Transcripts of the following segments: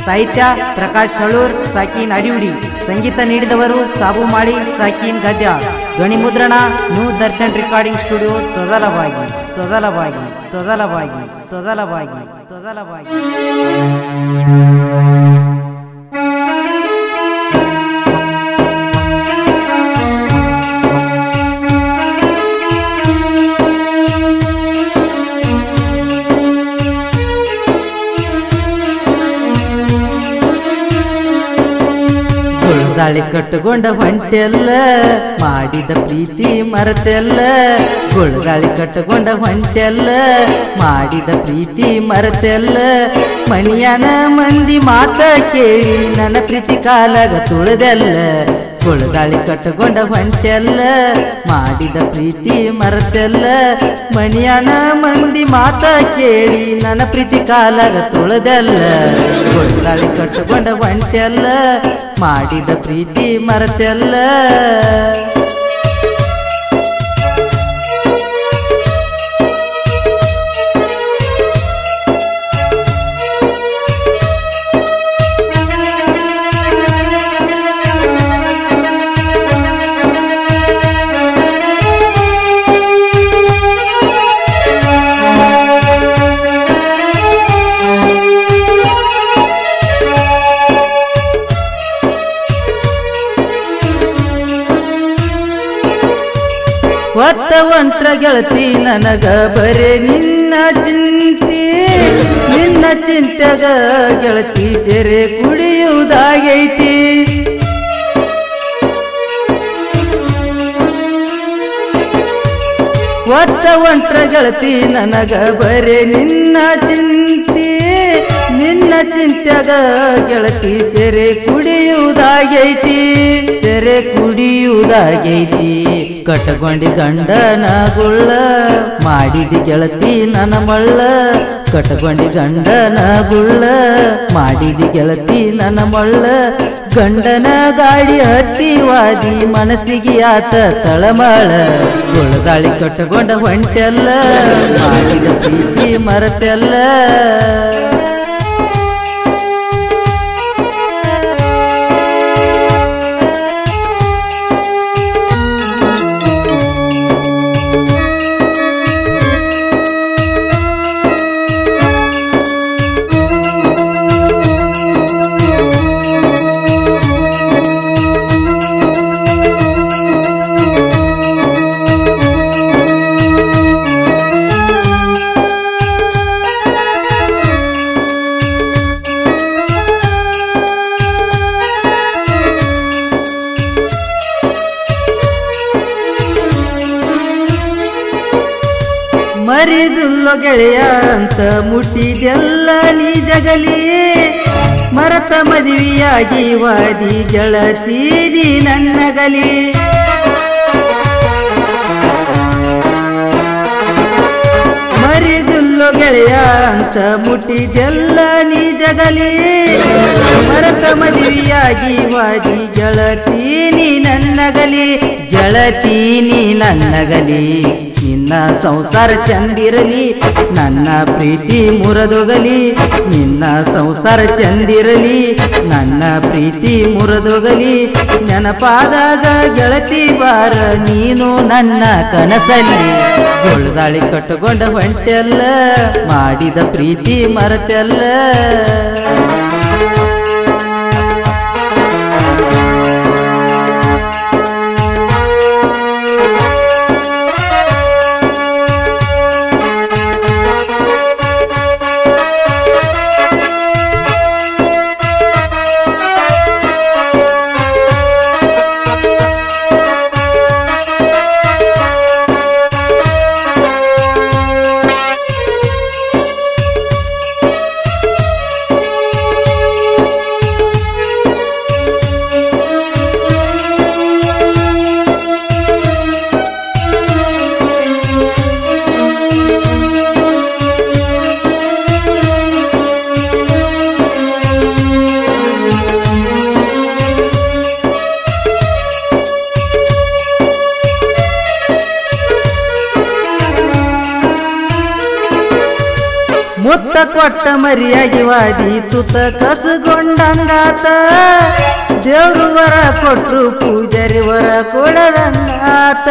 ಸಾಹಿತ್ಯ ಪ್ರಕಾಶ್ ಹಳೂರ್ ಸಾಕೀನ್ ಅಡಿಯುಡಿ ಸಂಗೀತ ನೀಡಿದವರು ಸಾಬು ಮಾಳಿ ಸಾಕೀನ್ ಗದ್ಯ ಧ್ವನಿ ಮುದ್ರಣ ನ್ಯೂ ದರ್ಶನ್ ರೆಕಾರ್ಡಿಂಗ್ ಸ್ಟುಡಿಯೋ ತೊದಲವಾಗಿ ತೊದಲವಾಗಿ ತೊದಲವಾಗಿ ತೊದಲವಾಗಿ ತೊದಲವಾಗಿ ಗುಳ್ದಾಳಿ ಕಟ್ಟುಕೊಂಡ ಹೊಂಟೆಲ್ಲ ಮಾಡಿದ ಪ್ರೀತಿ ಮರೆತೆಲ್ಲ ಗುಳ್ದಾಳಿ ಕಟ್ಟುಕೊಂಡ ಹೊಂಟೆಲ್ಲ ಮಾಡಿದ ಪ್ರೀತಿ ಮರೆತೆಲ್ಲ ಮನಿಯನ ಮಂದಿ ಮಾತ ಕೇಳಿ ನನ್ನ ಪ್ರೀತಿ ಕಾಲಾಗ ತುಳಿದೆಲ್ಲ ಗುಳ್ದಾಳಿ ಕಟ್ಟುಕೊಂಡ ಹೊಂಟೆಲ್ಲ ಮಾಡಿದ ಪ್ರೀತಿ ಮರೆತೆಲ್ಲ ಮನಿಯನ ಮಂದಿ ಮಾತ ಕೇಳಿ ನನ್ನ ಪ್ರೀತಿ ಕಾಲಾಗ ತುಳಿದೆಲ್ಲ ಗುಳ್ದಾಳಿ ಕಟ್ಟುಕೊಂಡ ಹೊಂಟೆಲ್ಲ ಮಾಡಿದ ಪ್ರೀತಿ ಮರೆತೆಲ್ಲ ಒತ್ತ ಒಂಟ್ರ ಗೆಳತಿ ನನಗ ಬರೇ ನಿನ್ನ ಚಿಂತೆ ನಿನ್ನ ಚಿಂತೆಗ ಗೆಳತಿ ಸೆರೆ ಕುಡಿಯುವುದಾಗೈತಿ ಒತ್ತ ಒಂಟ್ರ ಗೆಳತಿ ನನಗ ಬರೇ ನಿನ್ನ ಚಿಂತೆ ನಿನ್ನ ಚಿಂತೆಗ ಗೆಳತಿ ಸೆರೆ ಕುಡಿಯುವುದಾಗೈತಿ ಸೆರೆ ಕುಡಿಯುವುದಾಗೈತಿ ಕಟಗೊಂಡಿ ಗಂಡನ ಗುಳ್ಳ ಮಾಡಿದಿ ಗೆಳತಿ ನನ್ನ ಮಳ್ಳ ಕಟಗೊಂಡಿ ಗಂಡನ ಗುಳ್ಳ ಮಾಡಿದಿ ಗೆಳತಿ ನನ್ನ ಮಳ್ಳ ಗಂಡನ ಗಾಡಿ ಹತ್ತಿ ವಾದಿ ಮನಸ್ಸಿಗೆ ಆತ ತಳಮಳ ಗುಳದಾಳಿ ಕಟ್ಟಗೊಂಡ ಹೊಂಟೆಲ್ಲ ಮಾಡಿದ ಪ್ರೀತಿ ಮರೆತೆಲ್ಲ ಮರಿದುಲ್ಲೋ ಗೆಳೆಯ ಅಂತ ಮುಟ್ಟಿದೆಲ್ಲ ನೀ ಜಗಲಿ ಮರತ ಮದುವೆಯಾಗಿ ವಾದಿ ಗೆಳತಿ ನೀ ನನ್ನಗಲಿ ಮರಿದುಲ್ಲೋ ಗೆಳೆಯ ಅಂತ ಮುಟ್ಟಿದೆಲ್ಲ ನೀ ಜಗಲಿ ಮರತ ಮದುವೆಯಾಗಿ ವಾದಿ ಗೆಳತಿ ನೀ ನನ್ನಗಲಿ ಗೆಳತಿ ನೀ ನನ್ನಗಲಿ ನಿನ್ನ ಸಂಸಾರ ಚಂದಿರಲಿ ನನ್ನ ಪ್ರೀತಿ ಮುರದೊಗಲಿ ನಿನ್ನ ಸಂಸಾರ ಚಂದಿರಲಿ ನನ್ನ ಪ್ರೀತಿ ಮುರದೊಗಲಿ ನೆನಪಾದಾಗ ಗೆಳತಿ ಬಾರ ನೀನು ನನ್ನ ಕನಸಲ್ಲಿ ಗುಳ್ದಾಳಿ ಕಟ್ಟುಕೊಂಡ ಹೊಂಟೆಲ್ಲ ಮಾಡಿದ ಪ್ರೀತಿ ಮರೆತೆಲ್ಲ ಮುತ್ತ ಕೊಟ್ಟ ಮರಿಯಾಗಿ ವಾದಿ ತುತ ಕಸಗೊಂಡಂಗಾತ ದೇವ್ರು ವರ ಕೊಟ್ರು ಪೂಜಾರಿ ವರ ಕೊಡದಂಗಾತ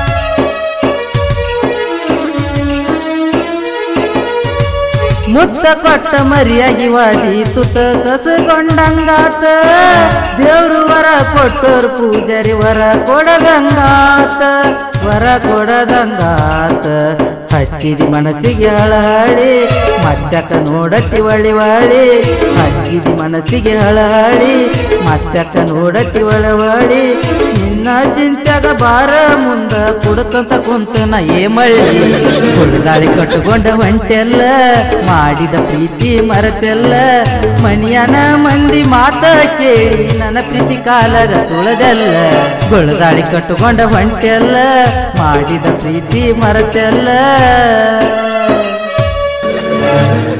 ಮುತ್ತ ಕೊಟ್ಟ ಮರಿಯಾಗಿ ವಾದಿ ತುತ ಕಸಗೊಂಡಂಗಾತ ದೇವ್ರು ವರ ಕೊಟ್ಟೋರ್ ಪೂಜಾರಿ ವರ ಕೊಡದಂಗಾತ ವರ ಕೊಡದಂಗಾತ ಹಚ್ಚಿದಿ ಮನಸ್ಸಿಗೆ ಹಳಹಳಿ ಮತ್ತಕ ನೋಡತಿ ಒಳಿ ಒಳಿ ಹಚ್ಚಿದಿ ಮನಸ್ಸಿಗೆ ಹಳಹಳಿ ಮತ್ತಕ ನೋಡತಿ ಒಳವಳಿ ನಿನ್ನ ಚಿಂತ್ಯಾಗ ಬಾರ ಮುಂದ ಕುಡ್ಕಂತ ಕುಂತ ನಾ ಏ ಮಳ್ಳಿ ಕುಡ್ದಾಳಿ ಕಟ್ಟುಕೊಂಡ ಹೊಂಟೆಲ್ಲ ಮಾಡಿದ ಪ್ರೀತಿ ಮರೆತೆಲ್ಲ ಮನಿಯನ ಮಂದಿ ಮಾತ ಕೇಳಿ ನನ್ನ ಪ್ರೀತಿ ಕಾಲಗ ತುಳದಲ್ಲ ಗುಳದಾಳಿ ಕಟ್ಟುಕೊಂಡ ಹೊಂಟೆಲ್ಲ ಮಾಡಿದ ಪ್ರೀತಿ ಮರೆತೆಲ್ಲ